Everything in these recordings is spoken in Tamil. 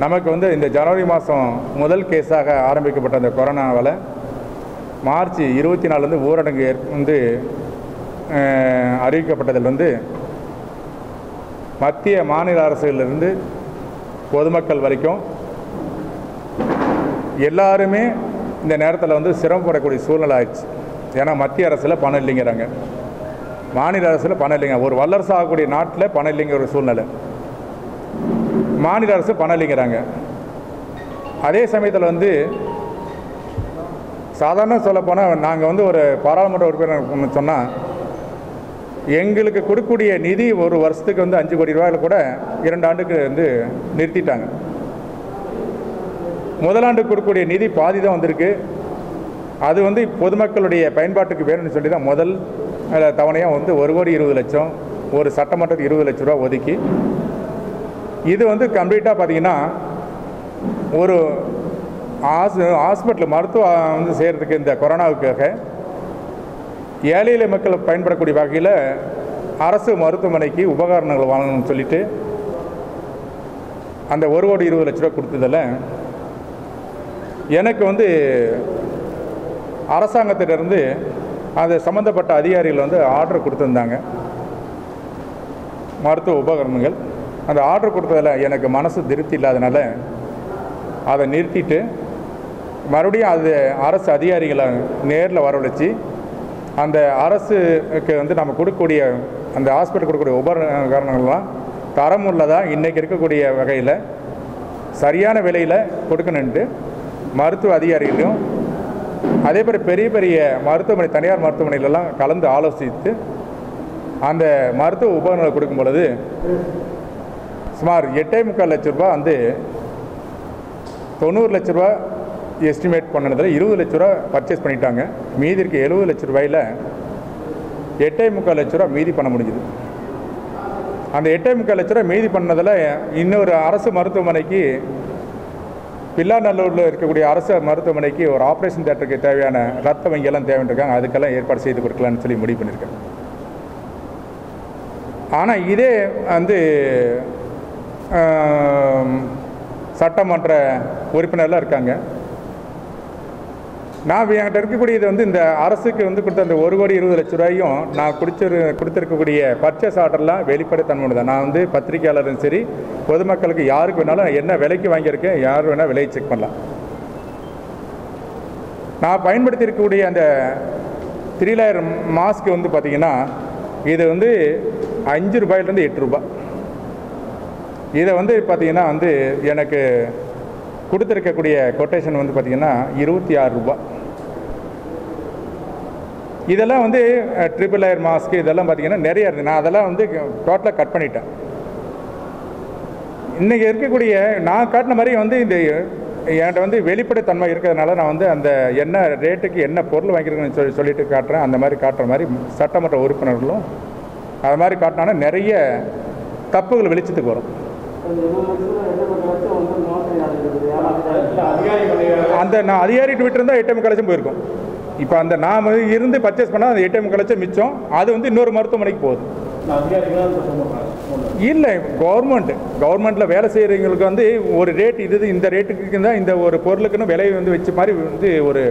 நமக்கு வந்து இந்த ஜனவரி மாதம் முதல் கேஸாக ஆரம்பிக்கப்பட்ட அந்த கொரோனாவில் மார்ச் இருபத்தி நாலுலேருந்து ஊரடங்கு ஏற்- வந்து அஹ், அறிவிக்கப்பட்டதிலிருந்து மத்திய மாநில அரசுகளிலிருந்து பொதுமக்கள் வரைக்கும் எல்லாருமே இந்த நேரத்தில் வந்து சிரமப்படக்கூடிய சூழ்நிலை ஆயிடுச்சு ஏன்னா மத்திய அரசில் பணம் இல்லைங்கிறாங்க மாநில அரசில் பணம் இல்லைங்க ஒரு வல்லரசு ஆகக்கூடிய நாட்டில் பணம் இல்லைங்கிற ஒரு சூழ்நிலை மாநில அரசு பணம் இல்லைங்கிறாங்க அதே சமயத்தில் வந்து சாதாரண சொல்லப்போனால் நாங்கள் வந்து ஒரு பாராளுமன்ற உறுப்பினர் சொன்னால் எங்களுக்கு கொடுக்கக்கூடிய நிதி ஒரு வருஷத்துக்கு வந்து அஞ்சு கோடி ரூபாயில் கூட இரண்டு ஆண்டுக்கு வந்து நிறுத்திட்டாங்க முதலாண்டு கொடுக்கக்கூடிய நிதி பாதி தான் வந்திருக்கு அது வந்து பொதுமக்களுடைய பயன்பாட்டுக்கு வேணும்னு சொல்லி தான் முதல் அஹ், தவணையாக வந்து ஒரு கோடி இருபது லட்சம் ஒரு சட்டமன்றத்துக்கு இருபது லட்ச ரூபா ஒதுக்கி இது வந்து கம்ப்ளீட்டாக பார்த்தீங்கன்னா ஒரு ஹாஸ் ஹாஸ்பிட்டல் மருத்துவம் வந்து செய்கிறதுக்கு இந்த கொரோனாவுக்காக ஏழை எளிய மக்கள் பயன்படக்கூடிய வகையில் அரசு மருத்துவமனைக்கு உபகரணங்கள் வாங்கணும்னு சொல்லிட்டு அந்த ஒரு கோடி இருபது லட்ச ரூபா கொடுத்ததில் எனக்கு வந்து அரசாங்கத்திலிருந்து அது சம்மந்தப்பட்ட அதிகாரிகள் வந்து ஆர்டர் கொடுத்துருந்தாங்க மருத்துவ உபகரணங்கள் அந்த ஆர்டர் கொடுத்ததில் எனக்கு மனசு திருப்தி இல்லாதனால அதை நிறுத்திட்டு மறுபடியும் அது அரசு அதிகாரிகளை நேரில் வரவழைச்சு அந்த அரசுக்கு வந்து நம்ம கொடுக்கக்கூடிய அந்த ஹாஸ்பிட்டல் கொடுக்கக்கூடிய உபகரணங்கள்லாம் தரம் உள்ளதா இன்றைக்கி இருக்கக்கூடிய வகையில் சரியான விலையில் கொடுக்கணுன்ட்டு மருத்துவ அதிகாரிகளையும் அதே மாதிரி பெரிய பெரிய மருத்துவமனை தனியார் மருத்துவமனையிலலாம் கலந்து ஆலோசித்து அந்த மருத்துவ உபகரணங்களை கொடுக்கும் பொழுது சுமார் எட்டே முக்கால் லட்ச ரூபா வந்து தொண்ணூறு லட்ச ரூபா எஸ்டிமேட் பண்ணதில் இருபது லட்ச ரூபா பர்ச்சேஸ் பண்ணிட்டாங்க மீதி இருக்க எழுபது லட்ச ரூபாயில் எட்டே முக்கால் லட்ச ரூபா மீதி பண்ண முடிஞ்சுது அந்த எட்டே முக்கால் லட்ச ரூபா மீதி பண்ணதில் இன்னொரு அரசு மருத்துவமனைக்கு பில்லாநல்லூரில் இருக்கக்கூடிய அரசு மருத்துவமனைக்கு ஒரு ஆப்ரேஷன் தேட்டருக்கு தேவையான ரத்த வங்கியெல்லாம் தேவைன்றிருக்காங்க அதுக்கெல்லாம் ஏற்பாடு செய்து கொடுக்கலான்னு சொல்லி முடிவு பண்ணியிருக்கேன் ஆனால் இதே வந்து ஆம், சட்டமன்ற உறுப்பினர்லாம் இருக்காங்க நான் என்கிட்ட இருக்கக்கூடியது வந்து இந்த அரசுக்கு வந்து கொடுத்த அந்த ஒரு கோடி இருபது லட்ச ரூபாயும் நான் குடிச்சிரு கொடுத்துருக்கக்கூடிய பர்ச்சேஸ் ஆர்டர்லாம் வெளிப்படைத்தன்மை தான் நான் வந்து பத்திரிகையாளரும் சரி பொதுமக்களுக்கு யாருக்கு வேணாலும் என்ன விலைக்கு வாங்கியிருக்கேன் யார் வேணால் விலையை செக் பண்ணலாம் நான் பயன்படுத்தி இருக்கக்கூடிய அந்த த்ரீ லேயர் மாஸ்க் வந்து பார்த்திங்கன்னா இது வந்து அஞ்சு ரூபாயிலேருந்து எட்டு ரூபாய் இதை வந்து பார்த்திங்கன்னா வந்து எனக்கு கொடுத்துருக்கக்கூடிய கொட்டேஷன் வந்து பார்த்திங்கன்னா இருபத்தி ஆறு ரூபாய் இதெல்லாம் வந்து ட்ரிபிள் லேயர் மாஸ்க் இதெல்லாம் பார்த்திங்கன்னா நிறைய இருக்குது நான் அதெல்லாம் வந்து டோட்டலாக கட் பண்ணிட்டேன் இன்றைக்கி இருக்கக்கூடிய நான் காட்டின மாதிரி வந்து இந்த என்கிட்ட வந்து வெளிப்படைத்தன்மை இருக்கிறதுனால நான் வந்து அந்த என்ன ரேட்டுக்கு என்ன பொருள் வாங்கியிருக்கேன்னு சொல்லி சொல்லிட்டு காட்டுறேன் அந்த மாதிரி காட்டுற மாதிரி சட்டமன்ற உறுப்பினர்களும் அது மாதிரி காட்டினாங்கன்னா நிறைய தப்புகள் வெளிச்சத்துக்கு வரும் அந்த நான் அதிகாரிகிட்ட விட்டுருந்தா எட்டு முக்கால் லட்சம் போயிருக்கும் இப்போ அந்த நாம் இருந்து பர்ச்சேஸ் பண்ணால் அந்த எட்டு முக்கால் லட்சம் மிச்சம் அது வந்து இன்னொரு மருத்துவமனைக்கு போகுது இல்லை கவர்மெண்ட் கவர்மெண்ட்டில் வேலை செய்கிறவங்களுக்கு வந்து ஒரு ரேட் இது இந்த ரேட்டுக்கு தான் இந்த ஒரு பொருளுக்குன்னு விலை வந்து வச்ச மாதிரி வந்து ஒரு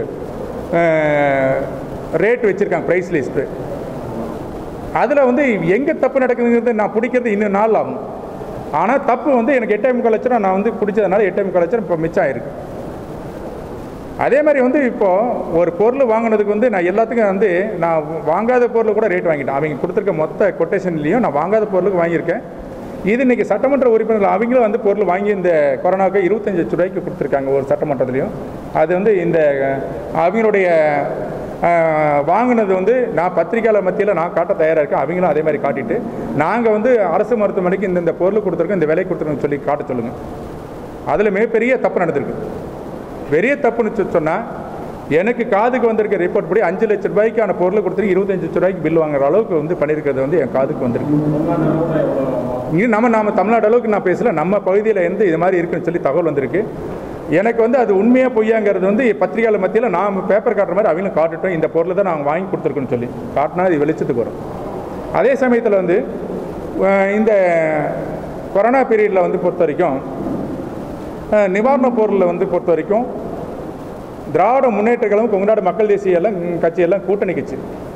ரேட் வச்சுருக்காங்க ப்ரைஸ் லிஸ்ட்டு அதில் வந்து எங்கே தப்பு நடக்குதுங்கிறது நான் பிடிக்கிறது இன்னும் நாள் ஆகும் ஆனால் தப்பு வந்து எனக்கு எட்டே முக்கால் லட்சம் நான் வந்து பிடிச்சதுனால எட்டே முக்கால் லட்சம் இப்போ மிச்சம் ஆயிருக்கு அதே மாதிரி வந்து இப்போது ஒரு பொருள் வாங்கினதுக்கு வந்து நான் எல்லாத்துக்கும் வந்து நான் வாங்காத பொருள் கூட ரேட் வாங்கிட்டேன் அவங்க கொடுத்துருக்க மொத்த கொட்டேஷன்லேயும் நான் வாங்காத பொருளுக்கு வாங்கியிருக்கேன் இது இன்றைக்கி சட்டமன்ற உறுப்பினர்கள் அவங்களும் வந்து பொருள் வாங்கி இந்த கொரோனாவுக்கு இருபத்தஞ்சு லட்ச ரூபாய்க்கு கொடுத்துருக்காங்க ஒரு சட்டமன்றத்துலேயும் அது வந்து இந்த அவங்களுடைய ஆஹ், வாங்கினது வந்து நான் பத்திரிக்கையாளர் மத்தியில் நான் காட்ட தயாராக இருக்கேன் அவங்களும் அதே மாதிரி காட்டிட்டு நாங்கள் வந்து அரசு மருத்துவமனைக்கு இந்த இந்த பொருள் கொடுத்துருக்கோம் இந்த விலை கொடுத்துருக்கோன்னு சொல்லி காட்ட சொல்லுங்கள் அதில் மிகப்பெரிய தப்பு நடந்திருக்கு பெரிய தப்புன்னு சொ- சொன்னா எனக்கு காதுக்கு வந்திருக்க ரிப்போர்ட் படி அஞ்சு லட்ச ரூபாய்க்கான பொருள் கொடுத்துட்டு இருபத்தஞ்சு லட்ச ரூபாய்க்கு பில் வாங்குற அளவுக்கு வந்து பண்ணியிருக்கிறது வந்து என் காதுக்கு வந்திருக்கு இங்கே நம்ம நாம தமிழ்நாடு அளவுக்கு நான் பேசல நம்ம பகுதியில் இருந்து இது மாதிரி இருக்குன்னு சொல்லி தகவல் வந்திருக்கு எனக்கு வந்து அது உண்மையாக பொய்யாங்கிறது வந்து பத்திரிகையாளர் மத்தியில் நாம் பேப்பர் காட்டுற மாதிரி அவங்களும் காட்டுட்டோம் இந்த பொருளை தான் நாங்கள் வாங்கி கொடுத்துருக்கோன்னு சொல்லி காட்டினா இது வெளிச்சத்துக்கு வரும் அதே சமயத்தில் வந்து அஹ், இந்த கொரோனா பீரியடில் வந்து பொறுத்த வரைக்கும் அஹ், நிவாரணப் பொருளில் வந்து பொறுத்த வரைக்கும் திராவிட முன்னேற்ற கழகம் கொங்குநாடு மக்கள் தேசிய எல்லாம் ம், கட்சியெல்லாம் கூட்டணி கட்சி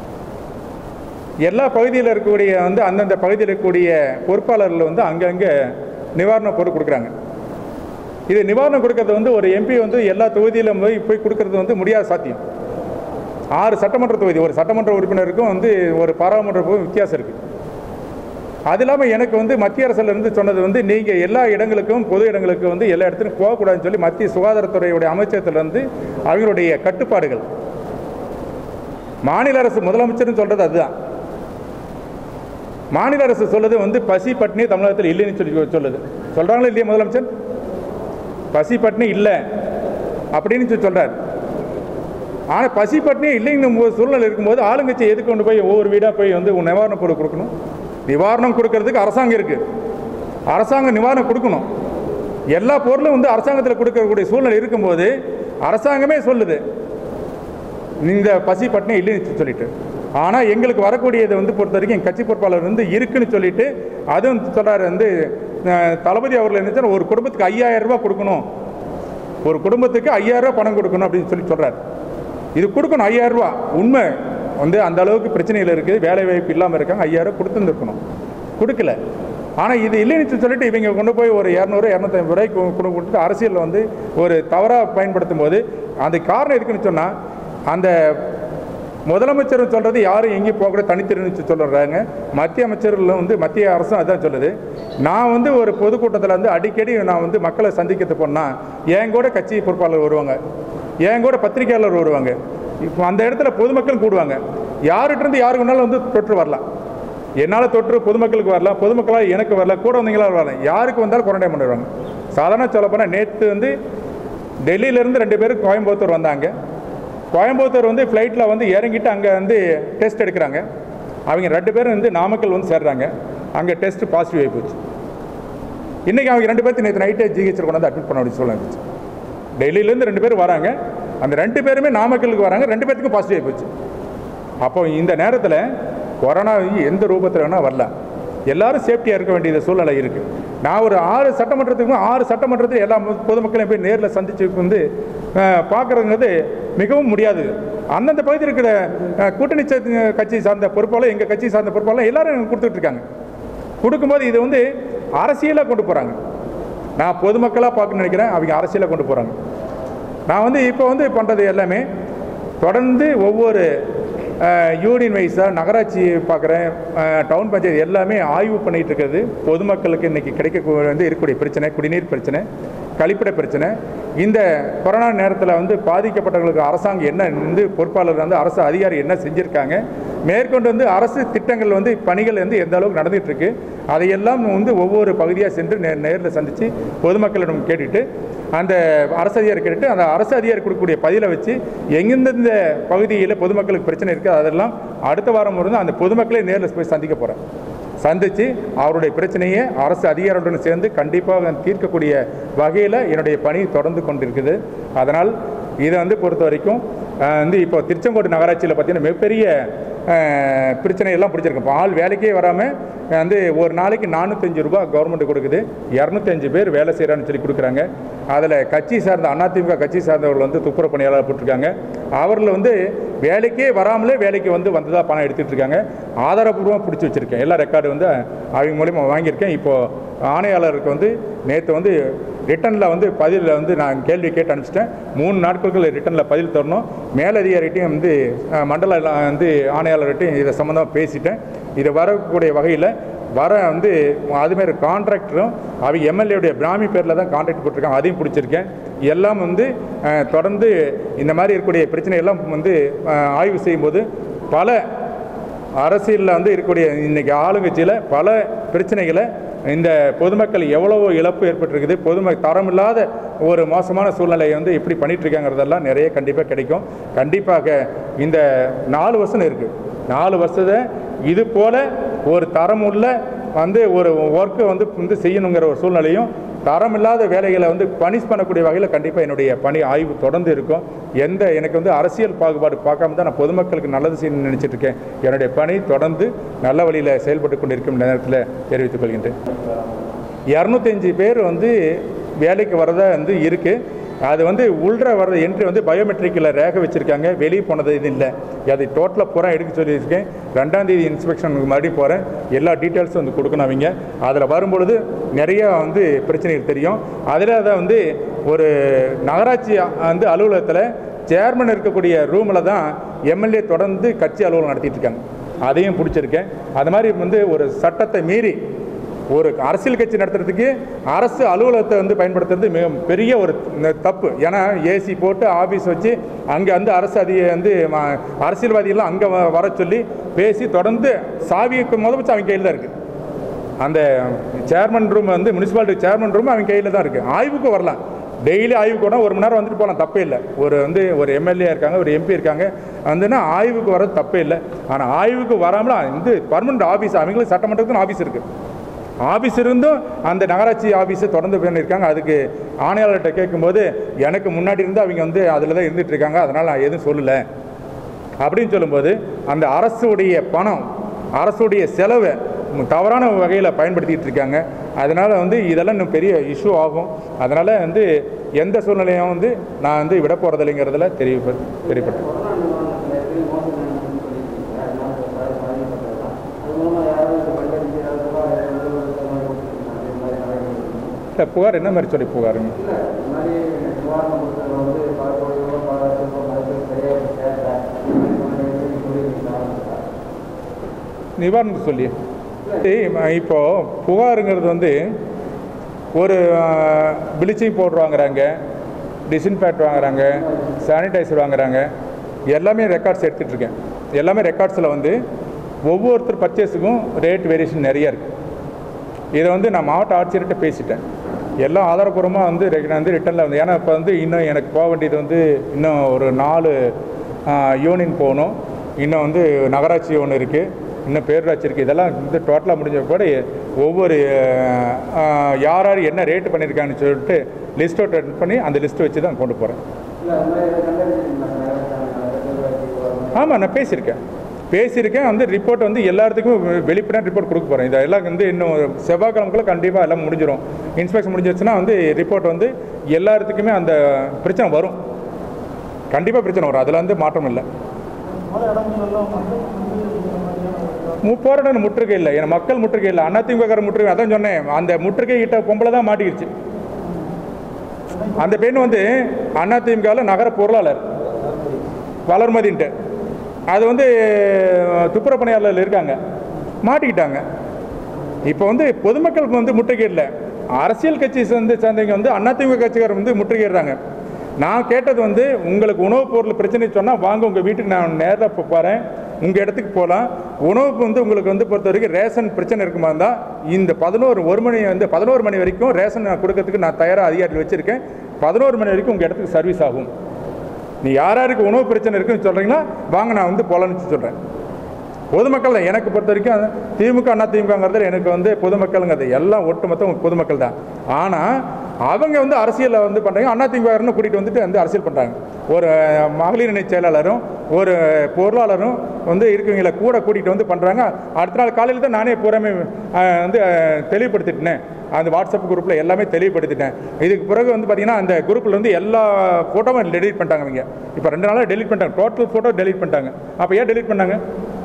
எல்லா பகுதியில் இருக்கக்கூடிய வந்து அந்தந்த பகுதியில் இருக்கக்கூடிய பொறுப்பாளர்கள் வந்து அங்கங்கே நிவாரணப் பொருள் கொடுக்குறாங்க இது நிவாரணம் கொடுக்கறது வந்து ஒரு எம்பி வந்து எல்லா தொகுதியிலும் போய் போய் கொடுக்கறது வந்து முடியாத சாத்தியம் ஆறு சட்டமன்ற தொகுதி ஒரு சட்டமன்ற உறுப்பினருக்கும் வந்து ஒரு பாராளுமன்ற உறுப்பினருக்கும் வித்தியாசம் இருக்குது அது இல்லாமல் எனக்கு வந்து மத்திய அரசுல இருந்து சொன்னது வந்து நீங்கள் எல்லா இடங்களுக்கும் பொது இடங்களுக்கு வந்து எல்லா இடத்துலையும் போகக்கூடாதுன்னு சொல்லி மத்திய சுகாதாரத்துறையுடைய அமைச்சகத்திலிருந்து அவங்களுடைய கட்டுப்பாடுகள் மாநில அரசு முதலமைச்சர்னு சொல்கிறது அதுதான் மாநில அரசு சொல்லுது வந்து பசி பட்டினி தமிழகத்தில் இல்லைன்னு சொல்லி சொல்லுது சொல்கிறாங்களா இல்லையா முதலமைச்சர் பசி பட்டினி இல்லை அப்படின்னு சொல்லி சொல்கிறார் ஆனால் பசி பட்டினி இல்லைங்கும் போது சூழ்நிலை இருக்கும்போது ஆளுங்கட்சி எதுக்கு கொண்டு போய் ஒவ்வொரு வீடாக போய் வந்து ஒரு நிவாரணப் பொருள் கொடுக்கணும் நிவாரணம் கொடுக்கறதுக்கு அரசாங்கம் இருக்குது அரசாங்கம் நிவாரணம் கொடுக்கணும் எல்லா பொருளும் வந்து அரசாங்கத்தில் கொடுக்கக்கூடிய சூழ்நிலை இருக்கும்போது அரசாங்கமே சொல்லுது இந்த பசி பட்டினி இல்லைன்னு சொல்லிட்டு ஆனால் எங்களுக்கு வரக்கூடியது வந்து பொறுத்த வரைக்கும் என் கட்சி பொறுப்பாளர் வந்து இருக்குன்னு சொல்லிட்டு அதுவும் சொல்கிறாரு வந்து அஹ், தளபதி அவர்கள் என்ன சொன்னார், ஒரு குடும்பத்துக்கு ஐயாயிரம் ரூபாய் கொடுக்கணும் ஒரு குடும்பத்துக்கு ஐயாயிரம் ரூபாய் பணம் கொடுக்கணும் அப்படின்னு சொல்லி சொல்கிறார் இது கொடுக்கணும் ஐயாயிரம் ரூபாய் உண்மை வந்து அந்த அளவுக்கு பிரச்சனைகள் இருக்குது வேலை வாய்ப்பு இல்லாமல் இருக்காங்க ஐயாயிரம் கொடுத்துருந்துருக்கணும் கொடுக்கல ஆனால் இது இல்லைன்னு சொல்லிட்டு இவங்க கொண்டு போய் ஒரு இரநூறு இரநூத்தம்பது ரூபாய்க்கு கொண்டு கொடுத்து அரசியலில் வந்து ஒரு தவறாக பயன்படுத்தும் போது அந்த காரணம் எதுக்குன்னு சொன்னால் அந்த முதலமைச்சர் சொல்கிறது யாரும் எங்கேயும் போகக்கூடாது தனித்திருந்து சொல்லுறாங்க மத்திய அமைச்சர்கள் வந்து மத்திய அரசும் அதான் சொல்லுது நான் வந்து ஒரு பொதுக்கூட்டத்தில் வந்து அடிக்கடி நான் வந்து மக்களை சந்திக்கிறது போனால் என் கூட கட்சி பொறுப்பாளர் வருவாங்க என் கூட பத்திரிகையாளர் வருவாங்க இப்போ அந்த இடத்துல பொதுமக்கள் கூடுவாங்க யார்கிட்டருந்து யாருக்கு வேணாலும் வந்து தொற்று வரலாம் என்னால் தொற்று பொதுமக்களுக்கு வரலாம் பொதுமக்களால் எனக்கு வரல கூட வந்தீங்களால் வரலாம் யாருக்கு வந்தாலும் குவாரண்டைன் பண்ணிடுவாங்க சாதாரண சொல்ல போனால் நேற்று வந்து டெல்லியிலேருந்து ரெண்டு பேரும் கோயம்புத்தூர் வந்தாங்க கோயம்புத்தூர் வந்து ஃப்ளைட்டில் வந்து இறங்கிட்டு அங்கே வந்து டெஸ்ட் எடுக்கிறாங்க அவங்க ரெண்டு பேரும் வந்து நாமக்கல் வந்து சேர்றாங்க அங்கே டெஸ்ட் பாசிட்டிவ் ஆகி போச்சு இன்றைக்கி அவங்க ரெண்டு பேர்த்து நேற்று நைட்டே ஜிஹெச்சில் கொண்டாந்து அட்மிட் பண்ண வேண்டிய சூழ்நிலை இருந்துச்சு டெல்லியிலேருந்து ரெண்டு பேரும் வராங்க அந்த ரெண்டு பேருமே நாமக்கலுக்கு வராங்க ரெண்டு பேர்த்துக்கும் பாசிட்டிவ் ஆகி போச்சு அப்போ இந்த நேரத்தில் கொரோனா எந்த ரூபத்தில் வேணால் வரலாம் எல்லாரும் சேஃப்டியாக இருக்க வேண்டிய சூழ்நிலை இருக்குது நான் ஒரு ஆறு சட்டமன்றத்துக்கும் ஆறு சட்டமன்றத்தில் எல்லா பொது- பொதுமக்களையும் போய் நேரில் சந்திச்சு வந்து பார்க்குறதுங்கிறது மிகவும் முடியாது அந்தந்த பகுதியில் இருக்கிற அஹ், கூட்டணி ச- கட்சி சார்ந்த பொறுப்பாளர் எங்கள் கட்சி சார்ந்த பொறுப்பாளர் எல்லாரும் கொடுத்துட்டு இருக்காங்க கொடுக்கும்போது இது வந்து அரசியலாக கொண்டு போகிறாங்க நான் பொதுமக்களாக பார்க்கணும்னு நினைக்கிறேன் அவங்க அரசியலாக கொண்டு போகிறாங்க நான் வந்து இப்போ வந்து பண்ணுறது எல்லாமே தொடர்ந்து ஒவ்வொரு அஹ், யூனியன் வைஸாக நகராட்சி பார்க்குறேன் டவுன் பஞ்சாயத்து எல்லாமே ஆய்வு பண்ணிகிட்டு இருக்கிறது பொதுமக்களுக்கு இன்றைக்கி கிடைக்க வந்து இருக்கக்கூடிய பிரச்சனை குடிநீர் பிரச்சனை கழிப்பிட பிரச்சனை இந்த கொரோனா நேரத்தில் வந்து பாதிக்கப்பட்டவர்களுக்கு அரசாங்கம் என்ன வந்து பொறுப்பாளர் வந்து அரசு அதிகாரி என்ன செஞ்சுருக்காங்க மேற்கொண்டு வந்து அரசு திட்டங்கள் வந்து பணிகள் வந்து எந்த அளவுக்கு நடந்துட்டு இருக்கு அதையெல்லாம் வந்து ஒவ்வொரு பகுதியாக சென்று நே நேரில் சந்தித்து பொதுமக்களிடம் கேட்டுட்டு அந்த அரசு அதிகாரி கேட்டுட்டு அந்த அரசு அதிகாரி கொடுக்கக்கூடிய பதிலை வச்சு எங்கெந்தெந்த பகுதியில் பொதுமக்களுக்கு பிரச்சனை இருக்குது அதெல்லாம் அடுத்த வாரம் இருந்து அந்த பொதுமக்களே நேரில் போய் சந்திக்க போகிறேன் சந்தித்து அவருடைய பிரச்சனையை அரசு அதிகாரியுடன் சேர்ந்து கண்டிப்பாக தீர்க்கக்கூடிய வகையில் என்னுடைய பணி தொடர்ந்து கொண்டிருக்குது அதனால் இதை வந்து பொறுத்த வரைக்கும் அஹ், வந்து இப்போ திருச்செங்கோடு நகராட்சியில் பார்த்தீங்கன்னா மிகப்பெரிய அஹ், பிரச்சனையெல்லாம் பிடிச்சிருக்கு இப்போ ஆள் வேலைக்கே வராமல் வந்து ஒரு நாளைக்கு நானூற்றஞ்சு ரூபாய் கவர்மெண்ட் கொடுக்குது இரநூத்தஞ்சு பேர் வேலை செய்கிறான்னு சொல்லி கொடுக்குறாங்க அதில் கட்சி சார்ந்த அதிமுக கட்சி சார்ந்தவர்கள் வந்து துப்புரவு பணியாளர் போட்டிருக்காங்க அவர்கள் வந்து வேலைக்கே வராமலே வேலைக்கு வந்து வந்ததாக பணம் எடுத்துகிட்டு இருக்காங்க ஆதாரப்பூர்வமாக பிடிச்சி வச்சுருக்கேன் எல்லா ரெக்கார்டு வந்து அவங்க மூலிமா வாங்கியிருக்கேன் இப்போது ஆணையாளருக்கு வந்து நேற்று வந்து ரிட்டனில் வந்து பதிலில் வந்து நான் கேள்வி கேட்டு அனுப்பிச்சிட்டேன் மூணு நாட்களுக்குள்ள ரிட்டனில் பதில் தரணும் மேலதிகாரிட்டையும் வந்து அஹ், மண்டல எல்லாம் வந்து ஆணையாளர்கிட்டையும் இதை சம்மந்தமாக பேசிட்டேன் இது வரக்கூடிய வகையில் வர வந்து அதுமாரி கான்ட்ராக்டரும் அவங்க எம்எல்ஏடைய பிராமி பேரில் தான் கான்ட்ராக்ட் போட்டிருக்காங்க அதையும் பிடிச்சிருக்கேன் எல்லாம் வந்து அஹ், தொடர்ந்து இந்த மாதிரி இருக்கக்கூடிய பிரச்சனையெல்லாம் வந்து அஹ், ஆய்வு செய்யும்போது பல அரசியலில் வந்து இருக்கக்கூடிய இன்னைக்கு ஆளுங்கட்சியில் பல பிரச்சனைகளை இந்த பொதுமக்கள் எவ்வளவோ இழப்பு ஏற்பட்டிருக்குது பொதும தரமில்லாத ஒரு மோசமான சூழ்நிலையை வந்து எப்படி பண்ணிட்டு இருக்காங்கிறதெல்லாம் நிறைய கண்டிப்பாக கிடைக்கும் கண்டிப்பாக இந்த நாலு வருஷம் இருக்குது நாலு வருஷத்தை இது போல ஒரு தரமுள்ள வந்து ஒரு ஒர்க்கை வந்து வந்து செய்யணுங்கிற ஒரு சூழ்நிலையும் தரமில்லாத வேலைகளை வந்து பனிஷ் பண்ணக்கூடிய வகையில் கண்டிப்பாக என்னுடைய பணி ஆய்வு தொடர்ந்து இருக்கும் எந்த எனக்கு வந்து அரசியல் பாகுபாடு பார்க்காம தான் நான் பொதுமக்களுக்கு நல்லது செய்யணும்னு நினைச்சிட்டு இருக்கேன் என்னுடைய பணி தொடர்ந்து நல்ல வழியில் செயல்பட்டு கொண்டிருக்கும் நேரத்தில் தெரிவித்துக் கொள்கின்றேன் இரநூத்தஞ்சு பேர் வந்து வேலைக்கு வரதா வந்து இருக்குது அது வந்து உள்ற வர்ற என்ட்ரி வந்து பயோமெட்ரிக்கில் ரேக வச்சுருக்காங்க வெளியே போனது இது இல்லை அது டோட்டலாக பூரா எடுக்க சொல்லியிருக்கேன் ரெண்டாம் தேதி இன்ஸ்பெக்ஷனுக்கு மறுபடியும் போகிறேன் எல்லா டீட்டெயில்ஸும் வந்து கொடுக்கணும் அவங்க அதில் வரும்பொழுது நிறைய வந்து பிரச்சனைகள் தெரியும் அதில் அதை வந்து ஒரு நகராட்சி வந்து அலுவலகத்தில் சேர்மன் இருக்கக்கூடிய ரூமில் தான் எம்எல்ஏ தொடர்ந்து கட்சி அலுவலகம் நடத்திட்டு இருக்காங்க அதையும் பிடிச்சிருக்கேன் அது மாதிரி வந்து ஒரு சட்டத்தை மீறி ஒரு அரசியல் கட்சி நடத்துறதுக்கு அரசு அலுவலகத்தை வந்து பயன்படுத்துறது மிக பெரிய ஒரு ந- தப்பு ஏன்னா ஏசி போட்டு ஆஃபீஸ் வச்சு அங்கே வந்து அரசு அதிக வந்து ம- அரசியல்வாதிகள்லாம் அங்கே வர சொல்லி பேசி தொடர்ந்து சாவிக்கு முத வச்சு அவங்க கையில் தான் இருக்குது அந்த சேர்மன் ரூம் வந்து முனிசிபாலிட்டி சேர்மன் ரூம் அவங்க கையில் தான் இருக்குது ஆய்வுக்கு வரலாம் டெய்லி ஆய்வுக்கு கூட ஒரு மணி நேரம் வந்துட்டு போகலாம் தப்பே இல்லை ஒரு வந்து ஒரு எம்எல்ஏ இருக்காங்க ஒரு எம்பி இருக்காங்க வந்துன்னா ஆய்வுக்கு வர்றது தப்பே இல்லை ஆனால் ஆய்வுக்கு வராமல் வந்து பர்மனெண்ட் ஆஃபீஸ் அவங்களுக்கு சட்டமன்றத்துக்கு ஆஃபீஸ் இருக்குது ஆஃபீஸ் இருந்தும் அந்த நகராட்சி ஆஃபீஸை தொடர்ந்து பண்ணியிருக்காங்க அதுக்கு ஆணையாளர்கிட்ட கேட்கும்போது எனக்கு முன்னாடி இருந்து அவங்க வந்து அதில் தான் இருந்துட்டு இருக்காங்க அதனால் நான் எதுவும் சொல்லலை அப்படின்னு சொல்லும்போது அந்த அரசுடைய பணம் அரசுடைய செலவை தவறான வகையில் பயன்படுத்திட்டு இருக்காங்க அதனால் வந்து இதெல்லாம் இன்னும் பெரிய இஷ்யூ ஆகும் அதனால் வந்து எந்த சூழ்நிலையும் வந்து நான் வந்து விட போகிறதில்லைங்கிறதுல தெரிய தெரியப்பட்டேன் கொரோனா நிவாரணத்தில் எப்படி மோசடி நடந்துன்னு சொல்லியிருக்கீங்க அதனால ப- பாதிக்கப்பட்டதுதான் அது மூலமாக யாராவது இதை கண்டறிஞ்சு ஏதாவது புகார் ஏதாவது இந்த மாதிரி கொடுத்துருக்கீங்க அதே மாதிரி நடவடிக்கை இல்லை புகார் என்ன மாதிரி சொல்லி புகாருங்க இல்லை இந்த மாதிரி நிவாரணம் கொடுத்தது வந்து பல கோடி ரூபாய் பல லட்சம் ரூபாய் மதிப்பு சரியாக கேட்கல இந்த மாதிரி சொன்னீங்க சொல்லியிருக்கீங்களா நிவாரணத்துக்கு சொல்லி இப்போ புகாருங்கிறது வந்து ஒரு ப்ளீச்சிங் பவுடர் வாங்குறாங்க டிஸ்இன்ஃபேக்ட் வாங்குறாங்க சானிடைசர் வாங்குறாங்க எல்லாமே ரெக்கார்ட்ஸ் எடுத்துகிட்டு இருக்கேன் எல்லாமே ரெக்கார்ட்ஸில் வந்து ஒவ்வொருத்தர் பர்ச்சேஸுக்கும் ரேட் வேரியேஷன் நிறைய இருக்குது இதை வந்து நான் மாவட்ட ஆட்சியர்கிட்ட பேசிட்டேன் எல்லாம் ஆதாரப்பூர்வமாக வந்து ரெ- நான் வந்து ரிட்டனில் வந்து ஏன்னா இப்போ வந்து இன்னும் எனக்கு போக வேண்டியது வந்து இன்னும் ஒரு நாலு யூனியன் போகணும் இன்னும் வந்து நகராட்சி ஒன்று இருக்குது இன்னும் பேரூராட்சி இருக்குது இதெல்லாம் வந்து டோட்டலாக முடிஞ்ச கூட ஒவ்வொரு ஆ, யார் யார் என்ன ரேட்டு பண்ணியிருக்காங்கன்னு சொல்லிட்டு லிஸ்ட் அவுட் பண்ணி அந்த லிஸ்ட்டை வச்சு தான் கொண்டு போகிறேன் இல்லை அந்த மாதிரி எதாவது கண்டறிஞ்சிருக்கீங்களா ஆமாம் நான் பேசியிருக்கேன் பேசியிருக்கேன் வந்து ரிப்போர்ட் வந்து எல்லாத்துக்கும் வெளிப்படையாக ரிப்போர்ட் கொடுக்க போகிறேன் இதெல்லாம் வந்து இன்னும் செவ்வாய்க்கிழமைக்குள்ள கண்டிப்பாக எல்லாம் முடிஞ்சிடும் இன்ஸ்பெக்ஷன் முடிஞ்சிருச்சுன்னா வந்து ரிப்போர்ட் வந்து எல்லாத்துக்குமே அந்த பிரச்சனை வரும் கண்டிப்பாக பிரச்சனை வரும் அதில் வந்து மாற்றம் இல்லை மு- போராட்டம் முற்றுகை இல்லை ஏன்னா மக்கள் முற்றுகை இல்லை அதிமுக முற்றுகை அதான் சொன்னேன் அந்த முற்றுகை கிட்ட பொம்பளை தான் மாட்டிக்கிடுச்சு அந்த பெண் வந்து அதிமுகவில் நகர பொருளாளர் வளர்மதின்ட்டு அது வந்து துப்புரவு பணியாளர்கள் இருக்காங்க மாட்டிக்கிட்டாங்க இப்போ வந்து பொதுமக்களுக்கு வந்து முற்றுகையிடல அரசியல் கட்சி சேர்ந்து சேர்ந்தவங்க வந்து அதிமுக கட்சிக்காரர் வந்து முற்றுகையிடுறாங்க நான் கேட்டது வந்து உங்களுக்கு உணவுப் பொருள் பிரச்சனை சொன்னால் வாங்க உங்கள் வீட்டுக்கு நான் நேரில் இப்போ போகிறேன் உங்கள் இடத்துக்கு போகலாம் உணவுக்கு வந்து உங்களுக்கு வந்து பொறுத்த வரைக்கும் ரேஷன் பிரச்சனை இருக்குமா இருந்தால் இந்த பதினோரு ஒரு மணி வந்து பதினோரு மணி வரைக்கும் ரேஷன் நான் கொடுக்கறதுக்கு நான் தயாராக அதிகாரிகள் வச்சுருக்கேன் பதினோரு மணி வரைக்கும் உங்கள் இடத்துக்கு சர்வீஸ் ஆகும் நீ யார் யாருக்கு உணவு பிரச்சனை இருக்குன்னு சொல்கிறீங்களா வாங்க நான் வந்து போகலான்னு சொல்கிறேன் பொதுமக்கள் தான் எனக்கு பொறுத்த வரைக்கும் அது திமுக அண்ணா திமுகங்கிறது எனக்கு வந்து பொதுமக்கள்ங்கிறது எல்லாம் ஒட்டுமொத்தம் பொதுமக்கள் தான் ஆனால் அவங்க வந்து அரசியலில் வந்து பண்ணுறாங்க அண்ணா திமுகன்னு கூட்டிகிட்டு வந்துட்டு வந்து அரசியல் பண்ணுறாங்க ஒரு மகளிர் இணை செயலாளரும் ஒரு பொருளாளரும் வந்து இருக்கவங்கள கூட கூட்டிகிட்டு வந்து பண்ணுறாங்க அடுத்த நாள் காலையில் தான் நானே பூராமே அஹ், வந்து அஹ், தெளிவுபடுத்திட்டேன் அந்த வாட்ஸ்அப் குரூப்பில் எல்லாமே தெளிவுபடுத்திட்டேன் இதுக்கு பிறகு வந்து பார்த்தீங்கன்னா அந்த குரூப்பில் வந்து எல்லா ஃபோட்டோவும் டெலீட் பண்ணிட்டாங்க அவங்க இப்போ ரெண்டு நாளாக டெலீட் பண்ணிட்டாங்க டோட்டல் ஃபோட்டோ டெலீட் பண்ணிட்டாங்க அப்போ ஏன் டெலீட் பண்ணாங்க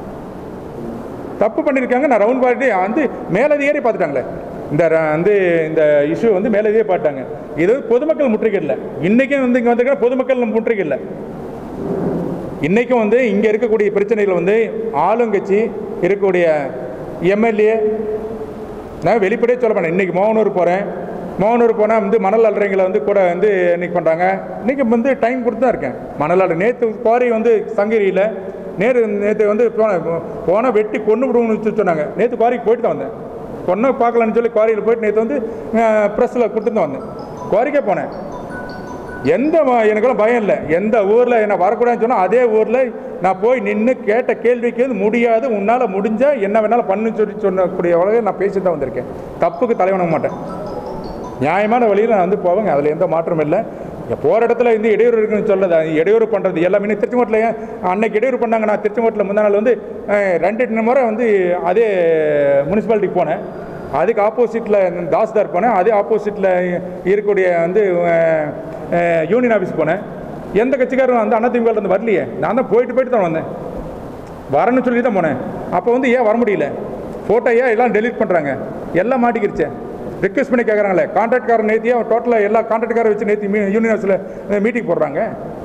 தப்பு பண்ணியிருக்காங்க நான் ரவுண்ட் பார்ட்டி வந்து மேலதிகாரி பார்த்துட்டாங்களே இந்த ர- வந்து இந்த இஷ்யூ வந்து மேலதிகாரி பார்த்தாங்க இது பொதுமக்கள் முற்றுகை இல்லை இன்றைக்கும் வந்து இங்கே வந்திருக்கிற பொதுமக்கள் முற்றுகை இல்லை இன்றைக்கும் வந்து இங்கே இருக்கக்கூடிய பிரச்சனைகள் வந்து ஆளுங்கட்சி இருக்கக்கூடிய எம்எல்ஏ நான் வெளிப்படையே சொல்ல மாட்டேன் இன்றைக்கி மோகனூர் போகிறேன் மோகனூர் போனால் வந்து மணல் அல்றவங்களை வந்து கூட வந்து இன்னைக்கு பண்ணுறாங்க இன்றைக்கி வந்து டைம் கொடுத்து தான் இருக்கேன் மணல் அல்ற நேற்று குவாரி வந்து சங்ககிரியில் நேரு நேற்று வந்து போன போனால் வெட்டி கொண்டு விடுவோம்னு சொன்னாங்க நேற்று குவாரிக்கு போயிட்டு தான் வந்தேன் பொண்ணை பார்க்கலான்னு சொல்லி குவாரியில் போயிட்டு நேற்று வந்து ப்ரெஸ்ஸில் கொடுத்துட்டு தான் வந்தேன் குவாரிக்கே போனேன் எந்த ம- எனக்கெல்லாம் பயம் இல்லை எந்த ஊரில் என்ன வரக்கூடாதுன்னு சொன்னால் அதே ஊரில் நான் போய் நின்று கேட்ட கேள்விக்கு வந்து முடியாது உன்னால் முடிஞ்சால் என்ன வேணாலும் பண்ணு சொல்லி சொன்னக்கூடிய வகையில் நான் பேசிட்டு தான் வந்திருக்கேன் தப்புக்கு தலைவணங்க மாட்டேன் நியாயமான வழியில் நான் வந்து போவேங்க அதில் எந்த மாற்றமும் இல்லை இங்கே போகிற இடத்துல இந்த இடையூறு இருக்குன்னு சொல்லது அது இடையூறு பண்ணுறது எல்லாமே திருச்செங்கோட்டில் ஏன் அன்னைக்கு இடையூறு பண்ணாங்க நான் திருச்செங்கோட்டில் முந்தா நாள் வந்து அஹ், ரெண்டு முறை வந்து அதே முனிசிபாலிட்டிக்கு போனேன் அதுக்கு ஆப்போசிட்டில் தாஸ்தார் போனேன் அதே ஆப்போசிட்டில் இருக்கக்கூடிய வந்து அஹ், அஹ், யூனியன் ஆஃபீஸ் போனேன் எந்த கட்சிக்காரரும் அந்த அதிமுக இருந்து வரலையே நான் தான் போயிட்டு போயிட்டு தான் வந்தேன் வரேன்னு சொல்லி தான் போனேன் அப்போ வந்து ஏன் வர முடியல ஃபோட்டோ ஏன் எல்லாம் டெலீட் பண்ணுறாங்க எல்லாம் மாட்டிக்கிருச்சே ரிக்வெஸ்ட் பண்ணி கேட்குறாங்களே கான்ட்ராக்ட்காரர் நேத்தியே டோட்டலாக எல்லா கான்ட்ராக்ட்காரை வச்சு நேற்று மீ யூனியன் ஆஃபீஸில் மீட்டிங் போடுறாங்க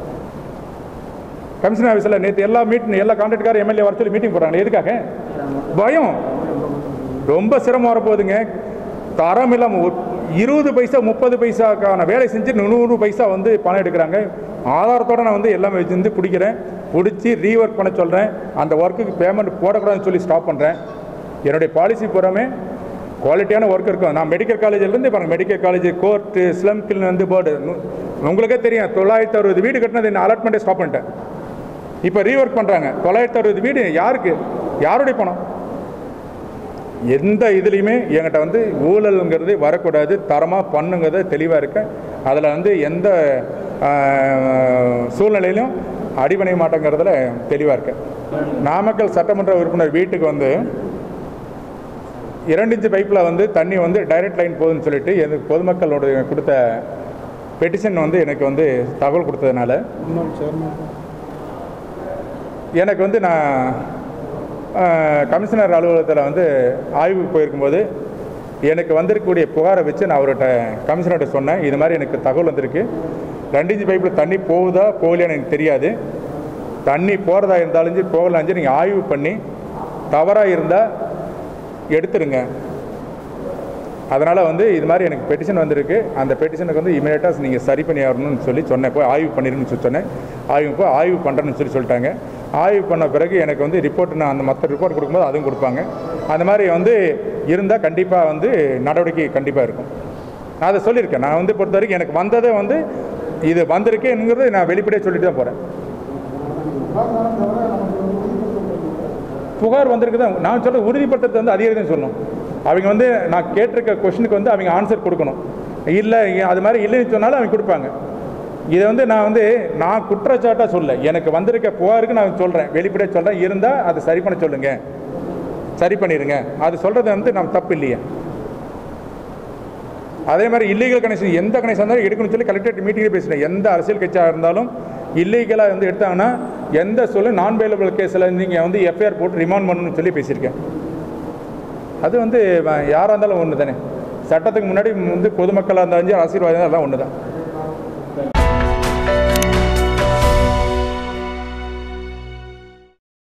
கமிஷன் ஆஃபீஸில் நேற்று எல்லா மீட்டிங் எல்லா கான்ட்ராக்ட்காரர் எம்எல்ஏ வர சொல்லி மீட்டிங் போடுறாங்க எதுக்காக பயம் ரொம்ப சிரமம் வரப்போகுதுங்க தரம் இல்லாமல் ஒரு இருபது பைசா முப்பது பைசாக்கான வேலை செஞ்சு நூறு பைசா வந்து பணம் எடுக்கிறாங்க ஆதாரத்தோட நான் வந்து எல்லாமே வச்சிருந்து பிடிக்கிறேன் பிடிச்சி ரீஒர்க் பண்ண சொல்கிறேன் அந்த ஒர்க்குக்கு பேமெண்ட் போடக்கூடாதுன்னு சொல்லி ஸ்டாப் பண்ணுறேன் என்னுடைய பாலிசி பூராமே குவாலிட்டியான ஒர்க் இருக்கும் நான் மெடிக்கல் காலேஜ்லேருந்து பாருங்கள் மெடிக்கல் காலேஜ் கோர்ட்டு ஸ்லம் வந்து போர்டு உங்களுக்கே தெரியும் தொள்ளாயிரத்தி அறுபது வீடு கட்டினது என்ன அலாட்மெண்ட்டே ஸ்டாப் பண்ணிட்டேன் இப்போ ரீஒர்க் பண்ணுறாங்க தொள்ளாயிரத்தி அறுபது வீடு யாருக்கு யாருடைய பணம் எந்த இதுலேயுமே என்கிட்ட வந்து ஊழலுங்கிறது வரக்கூடாது தரமாக பண்ணுங்கிறது தெளிவாக இருக்கேன் அதில் வந்து எந்த ஆஹ், சூழ்நிலையிலும் அடிபணிய மாட்டேங்கிறதுல தெளிவாக இருக்கேன் நாமக்கல் சட்டமன்ற உறுப்பினர் வீட்டுக்கு வந்து இரண்டு இன்ச்சு பைப்பில் வந்து தண்ணி வந்து டைரக்ட் லைன் போகுதுன்னு சொல்லிட்டு எனக்கு பொதுமக்களோட கொடுத்த பெட்டிஷன் வந்து எனக்கு வந்து தகவல் கொடுத்ததுனால எனக்கு வந்து நான் அஹ், கமிஷனர் அலுவலகத்தில் வந்து ஆய்வுக்கு போயிருக்கும்போது எனக்கு வந்திருக்கக்கூடிய புகாரை வச்சு நான் அவர்கிட்ட கமிஷனர்கிட்ட சொன்னேன் இது மாதிரி எனக்கு தகவல் வந்திருக்கு ரெண்டு இன்ச்சு பைப்பில் தண்ணி போகுதா போகலையான்னு எனக்கு தெரியாது தண்ணி போகிறதா இருந்தாலும் சரி போகலாம் சரி நீங்கள் ஆய்வு பண்ணி தவறாக இருந்தால் எடுத்துருங்க அதனால் வந்து இது மாதிரி எனக்கு பெட்டிஷன் வந்திருக்கு அந்த பெட்டிஷனுக்கு வந்து இமீடியட்டாக நீங்கள் சரி பண்ணி ஆகணும்னு சொல்லி சொன்னேன் போய் ஆய்வு பண்ணிருங்கன்னு சொல்லி சொன்னேன் ஆய்வு போய் ஆய்வு பண்ணுறேன்னு சொல்லி சொல்லிட்டாங்க ஆய்வு பண்ண பிறகு எனக்கு வந்து ரிப்போர்ட் நான் அந்த மற்ற ரிப்போர்ட் கொடுக்கும்போது அதுவும் கொடுப்பாங்க அந்த மாதிரி வந்து இருந்தால் கண்டிப்பாக வந்து நடவடிக்கை கண்டிப்பாக இருக்கும் நான் அதை சொல்லியிருக்கேன் நான் வந்து பொறுத்த வரைக்கும் எனக்கு வந்ததே வந்து இது வந்திருக்கேங்கிறது நான் வெளிப்படையாக சொல்லிட்டு தான் போகிறேன் புகார் வந்திருக்கு தான் நான் சொல்ல உறுதிப்படுத்துறது வந்து அதிகாரி தான் சொல்லணும் அவங்க வந்து நான் கேட்டிருக்க கொஷனுக்கு வந்து அவங்க ஆன்சர் கொடுக்கணும் இல்லை அது மாதிரி இல்லைன்னு சொன்னாலும் அவங்க கொடுப்பாங்க இதை வந்து நான் வந்து நான் குற்றச்சாட்டாக சொல்ல எனக்கு வந்திருக்க புகாருக்கு நான் சொல்கிறேன் வெளிப்படையாக சொல்கிறேன் இருந்தால் அதை சரி பண்ண சொல்லுங்க சரி பண்ணிடுங்க அது சொல்கிறது வந்து நம்ம தப்பு இல்லையே அதே மாதிரி இல்லீகல் கனெக்ஷன் எந்த கனெக்ஷன் இருந்தாலும் எடுக்கணும்னு சொல்லி கலெக்டரேட் மீட்டிங்கே பேசினேன் எந்த அரசியல் கட்சியாக இருந்தாலும் இல்லீகலாக வந்து எடுத்தாங்கன்னா எந்த சொல்லு நான் பெயிலபிள் கேஸில் நீங்கள் வந்து எஃப்ஐஆர் போட்டு ரிமாண்ட் பண்ணணும்னு சொல்லி பேசியிருக்கேன் அது வந்து யாராக இருந்தாலும் ஒன்று தானே சட்டத்துக்கு முன்னாடி வந்து பொதுமக்களாக இருந்தாலும் சரி அரசியல்வாதியாக எல்லாம் ஒன்று தான்